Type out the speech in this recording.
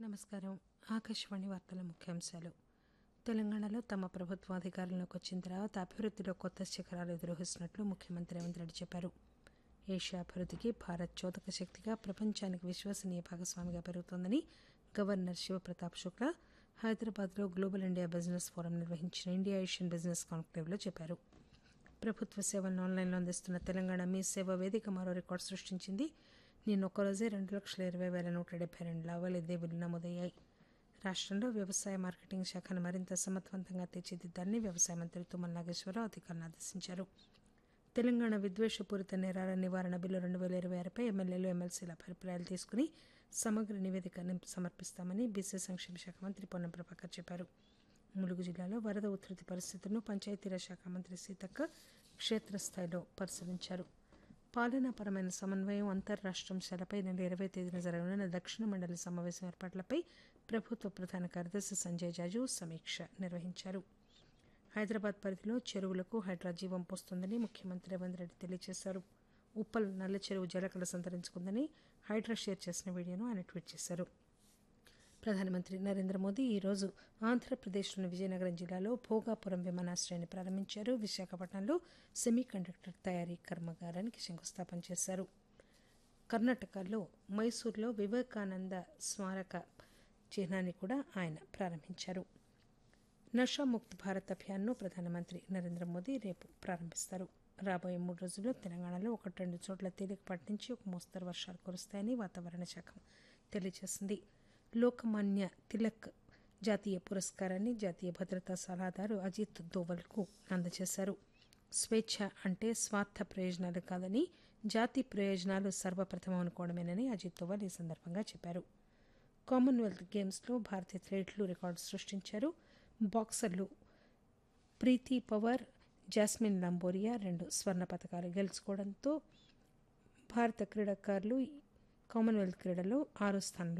నమస్కారం ఆకాశవాణి వార్తల ముఖ్యాంశాలు తెలంగాణలో తమ ప్రభుత్వం అధికారంలోకి వచ్చిన తర్వాత అభివృద్ధిలో కొత్త శిఖరాలు ఎదురొస్తున్నట్లు ముఖ్యమంత్రి రేవంత్ రెడ్డి చెప్పారు ఏషియా అభివృద్ధికి భారత్ చోదక శక్తిగా ప్రపంచానికి విశ్వసనీయ భాగస్వామిగా పెరుగుతోందని గవర్నర్ శివప్రతాప్ శుక్లా హైదరాబాద్లో గ్లోబల్ ఇండియా బిజినెస్ ఫోరం నిర్వహించిన ఇండియా ఏషియన్ బిజినెస్ కాన్క్లేవ్లో చెప్పారు ప్రభుత్వ సేవలను ఆన్లైన్లో అందిస్తున్న తెలంగాణ మీ సేవ వేదిక మరో రికార్డు సృష్టించింది నిన్న ఒక్కరోజే రెండు లక్షల ఇరవై వేల నూట డెబ్బై రెండు లావాదేవీలు నమోదయ్యాయి రాష్ట్రంలో వ్యవసాయ మార్కెటింగ్ శాఖను మరింత సమర్థవంతంగా తీర్చిదిద్దాలని వ్యవసాయ మంత్రి తుమ్మల నాగేశ్వరరావు అధికారులను ఆదేశించారు తెలంగాణ విద్వేషపూరిత నేరాల నివారణ బిల్లు రెండు వేల ఇరవై ఆరుపై ఎమ్మెల్యేలు ఎమ్మెల్సీల అభిప్రాయాలు తీసుకుని సమగ్ర నివేదిక సమర్పిస్తామని బీసీ సంక్షేమ శాఖ మంత్రి పొన్నం ప్రభాకర్ చెప్పారు ములుగు జిల్లాలో వరద ఉధృతి పరిస్థితులను పంచాయతీరాజ్ శాఖ మంత్రి సీతక్క క్షేత్రస్థాయిలో పరిశీలించారు పాలనాపరమైన సమన్వయం అంతర్రాష్ట్రాంశాలపై నెల ఇరవై తేదీన జరగనున్న దక్షిణ మండలి సమావేశం ఏర్పాట్లపై ప్రభుత్వ ప్రధాన కార్యదర్శి సంజయ్ జాజు సమీక్ష నిర్వహించారు హైదరాబాద్ పరిధిలో చెరువులకు హైడ్రా జీవం పోస్తోందని ముఖ్యమంత్రి రేవంత్ రెడ్డి తెలియజేశారు ఉప్పల్ నల్ల చెరువు జలకళ సంతరించుకుందని హైడ్రా షేర్ చేసిన వీడియోను ఆయన ట్వీట్ చేశారు ప్రధానమంత్రి నరేంద్ర మోదీ ఈరోజు ఆంధ్రప్రదేశ్లోని విజయనగరం జిల్లాలో భోగాపురం విమానాశ్రయాన్ని ప్రారంభించారు విశాఖపట్నంలో సెమీ కండక్టర్ తయారీ కర్మాగారానికి శంకుస్థాపన చేశారు కర్ణాటకలో మైసూర్లో వివేకానంద స్మారక చిహ్నాన్ని కూడా ఆయన ప్రారంభించారు నషాముక్త్ భారత్ అభియాన్ను ప్రధానమంత్రి నరేంద్ర మోదీ రేపు ప్రారంభిస్తారు రాబోయే మూడు రోజుల్లో తెలంగాణలో ఒకటి రెండు చోట్ల తేలికపాటి నుంచి ఒక మోస్తరు వర్షాలు కురుస్తాయని వాతావరణ శాఖ తెలియజేసింది లోకమాన్య తిలక్ జాతీయ పురస్కారాన్ని జాతీయ భద్రతా సలహాదారు అజిత్ దోవల్కు అందజేశారు స్వేచ్ఛ అంటే స్వార్థ ప్రయోజనాలు కాదని జాతి ప్రయోజనాలు సర్వప్రథమం అనుకోవడమేనని అజిత్ దోవల్ ఈ సందర్భంగా చెప్పారు కామన్వెల్త్ గేమ్స్లో భారతీయ అథ్లెట్లు రికార్డు సృష్టించారు బాక్సర్లు ప్రీతి పవర్ జాస్మిన్ లంబోరియా రెండు స్వర్ణ పథకాలు గెలుచుకోవడంతో భారత క్రీడాకారులు కామన్వెల్త్ క్రీడలో ఆరో స్థానంలో